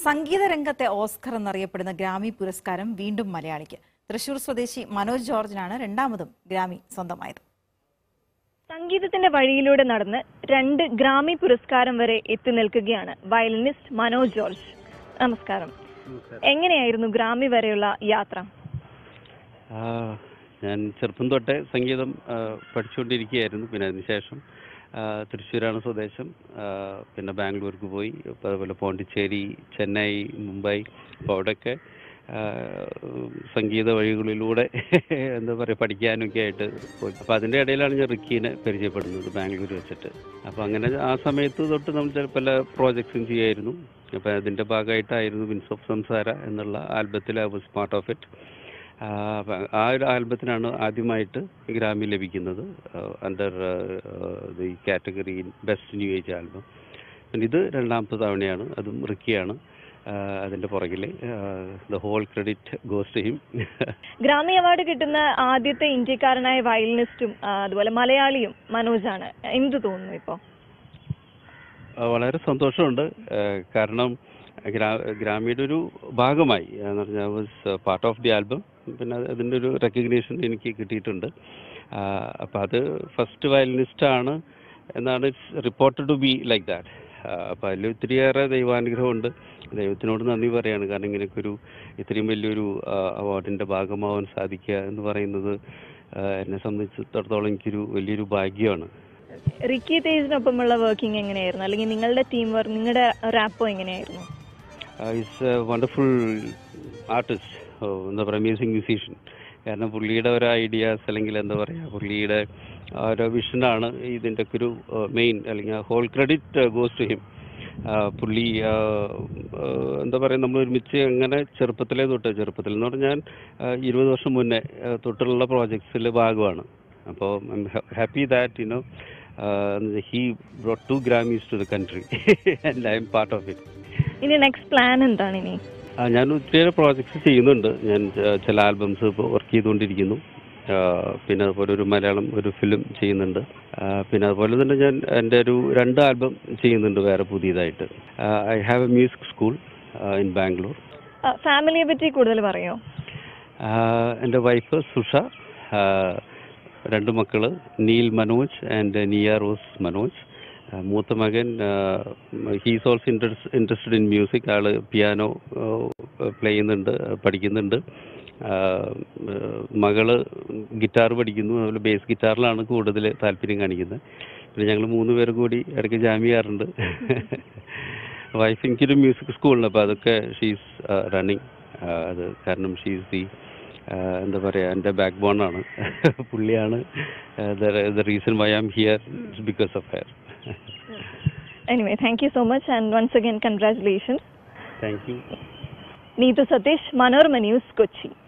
സംഗീത രംഗത്തെ ഓസ്കർ എന്നറിയപ്പെടുന്ന ഗ്രാമി പുരസ്കാരം വീണ്ടും മലയാളിക്ക് തൃശൂർ സ്വദേശി മനോജ് ജോർജിനാണ് രണ്ടാമതും ഗ്രാമി സ്വന്തമായത് സംഗീതത്തിന്റെ വഴിയിലൂടെ നടന്ന് രണ്ട് ഗ്രാമി പുരസ്കാരം വരെ എത്തി നിൽക്കുകയാണ് വയലിനിസ്റ്റ് മനോജ് ജോർജ് നമസ്കാരം എങ്ങനെയായിരുന്നു ഗ്രാമി വരെയുള്ള യാത്ര ആ, ഞാൻ ചെറുപ്പം തൊട്ടേ സംഗീതം ആ, പഠിച്ചുകൊണ്ടിരിക്കുകയായിരുന്നു പിന്നെ അതിനുശേഷം ആ, തൃശ്ശൂരാണ് സ്വദേശം ആ, പിന്നെ ബാംഗ്ലൂർക്ക് പോയി അപ്പോൾ അതുപോലെ പോണ്ടിച്ചേരി ചെന്നൈ മുംബൈ അപ്പോൾ അവിടെയൊക്കെ ആ, സംഗീത വഴികളിലൂടെ എന്താ പറയുക പഠിക്കാനൊക്കെ ആയിട്ട് പോയി അപ്പോൾ അതിൻ്റെ ഇടയിലാണ് ഞാൻ റിക്കീനെ പരിചയപ്പെടുന്നത് ബാംഗ്ലൂർ വെച്ചിട്ട് അപ്പോൾ അങ്ങനെ ആ സമയത്ത് തൊട്ട് നമ്മൾ ചില പല പ്രോജക്ട്സും ചെയ്യായിരുന്നു അപ്പോൾ അതിൻ്റെ ഭാഗമായിട്ടായിരുന്നു വിൻസ് ഓഫ് സംസാര എന്നുള്ള ആൽബത്തിൽ I was part of it ആ, അപ്പ ആ ഒരു ആൽബത്തിനാണ് ആദ്യമായിട്ട് ഗ്രാമി ലഭിക്കുന്നത് under the category best new age album പിന്നെ ഇത് രണ്ടാമത്തെ തവണയാണ് അതും റിക്കിയാണ് ആ, അതിന്റെ പുറകിൽ the whole credit goes to him Grammy award കിട്ടുന്ന ആദ്യത്തെ ഇന്ത്യക്കാരനായ വയലിനിസ്റ്റും ആ, അതുപോലെ മലയാളിയും മനോജാണ് എന്ത് തോന്നുന്നു ഇപ്പോ വളരെ സന്തോഷമുണ്ട് ആ, കാരണം ഗ്രാ ഗ്രാമിയുടെ ഒരു ഭാഗമായി എന്ന് പറഞ്ഞാൽ was part of the album പിന്നെ അത് അതിൻ്റെ ഒരു റെക്കഗ്നേഷൻ എനിക്ക് കിട്ടിയിട്ടുണ്ട് അപ്പം അത് ഫസ്റ്റ് വയലിനിസ്റ്റ് ആണ് എന്നാണ് it's reported to be like that അപ്പം അതിൽ ഒത്തിരിയേറെ ദൈവാനുഗ്രഹമുണ്ട് ദൈവത്തിനോട് നന്ദി പറയാണ് കാരണം ഇങ്ങനെയൊക്കെ ഒരു ഇത്രയും വലിയൊരു അവാർഡിൻ്റെ ഭാഗമാവാൻ സാധിക്കുക എന്ന് പറയുന്നത് ആ, എന്നെ സംബന്ധിച്ചിടത്തോളം എനിക്കൊരു വലിയൊരു ഭാഗ്യമാണ് റിക്കി തേജിനൊപ്പമുള്ള വർക്കിംഗ് എങ്ങനെയായിരുന്നു അല്ലെങ്കിൽ നിങ്ങളുടെ ടീം വർക്ക് നിങ്ങളുടെ റാപ്പോ എങ്ങനെയായിരുന്നു ഈസ് എ വണ്ടർഫുൾ ആർട്ടിസ്റ്റ് എന്താ പറയുക മ്യൂസിക് മ്യൂസീഷ്യൻ കാരണം പുള്ളിയുടെ ഓരോ ഐഡിയാസ് അല്ലെങ്കിൽ എന്താ പറയുക പുള്ളിയുടെ ആ ഒരു വിഷനാണ് ഇതിൻ്റെ ഒക്കെ ഒരു മെയിൻ അല്ലെങ്കിൽ whole credit goes to him പുള്ളി ആ, ആ, എന്താ പറയുക നമ്മൾ ഒരുമിച്ച് അങ്ങനെ ചെറുപ്പത്തിലേ തൊട്ട് ചെറുപ്പത്തിൽ എന്ന് പറഞ്ഞാൽ ആ, ഇരുപത് വർഷം മുന്നേ ആ, തൊട്ടുള്ള പ്രോജക്ട്സിൽ ഭാഗമാണ് അപ്പോൾ happy that you know he brought to Grammys to the country and I'm part of it ഇനി നെക്സ്റ്റ് പ്ലാൻ എന്താണ് ഇനി ആ, ഞാൻ ഒത്തിരിയേറെ പ്രോജക്ട്സ് ചെയ്യുന്നുണ്ട് ഞാൻ ച- ചില ആൽബംസ് ഇപ്പോൾ വർക്ക് ചെയ്തുകൊണ്ടിരിക്കുന്നു ആ, പിന്നെ അതുപോലെ ഒരു മലയാളം ഒരു ഫിലിം ചെയ്യുന്നുണ്ട് ആ, പിന്നെ അതുപോലെ തന്നെ ഞാൻ എൻ്റെ ഒരു രണ്ട് ആൽബം ചെയ്യുന്നുണ്ട് വേറെ പുതിയതായിട്ട് I have a music school in Bangalore ഫാമിലിയെ പറ്റി കൂടുതൽ പറയോ എൻ്റെ വൈഫ് സുഷ ആ, രണ്ട് മക്കള് നീൽ മനോജ് ആൻഡ് നിയ റോസ് മനോജ് ആ, മൂത്ത മകൻ he's also interested in music ആള് പിയാനോ പ്ലേ ചെയ്യുന്നുണ്ട് പഠിക്കുന്നുണ്ട് ആ, മകള് ഗിറ്റാർ പഠിക്കുന്നു അതുപോലെ ബേസ് ഗിറ്റാറിലാണ് കൂടുതൽ താല്പര്യം കാണിക്കുന്നത് പിന്നെ ഞങ്ങൾ മൂന്ന് പേര് കൂടി ഇടയ്ക്ക് ജാം ചെയ്യാറുണ്ട് വൈഫ് എനിക്കൊരു മ്യൂസിക് സ്കൂളുണ്ട് അപ്പോൾ അതൊക്കെ ഷീസ് റണ്ണിങ് അത് കാരണം ഷീസ് ദി എന്താ പറയുക എൻ്റെ ബാക്ക് ബോണാണ് പുള്ളിയാണ് the reason why I'm here because of her anyway thank you so much and once again congratulations thank you Neethu Satheesh Manorama news Kochi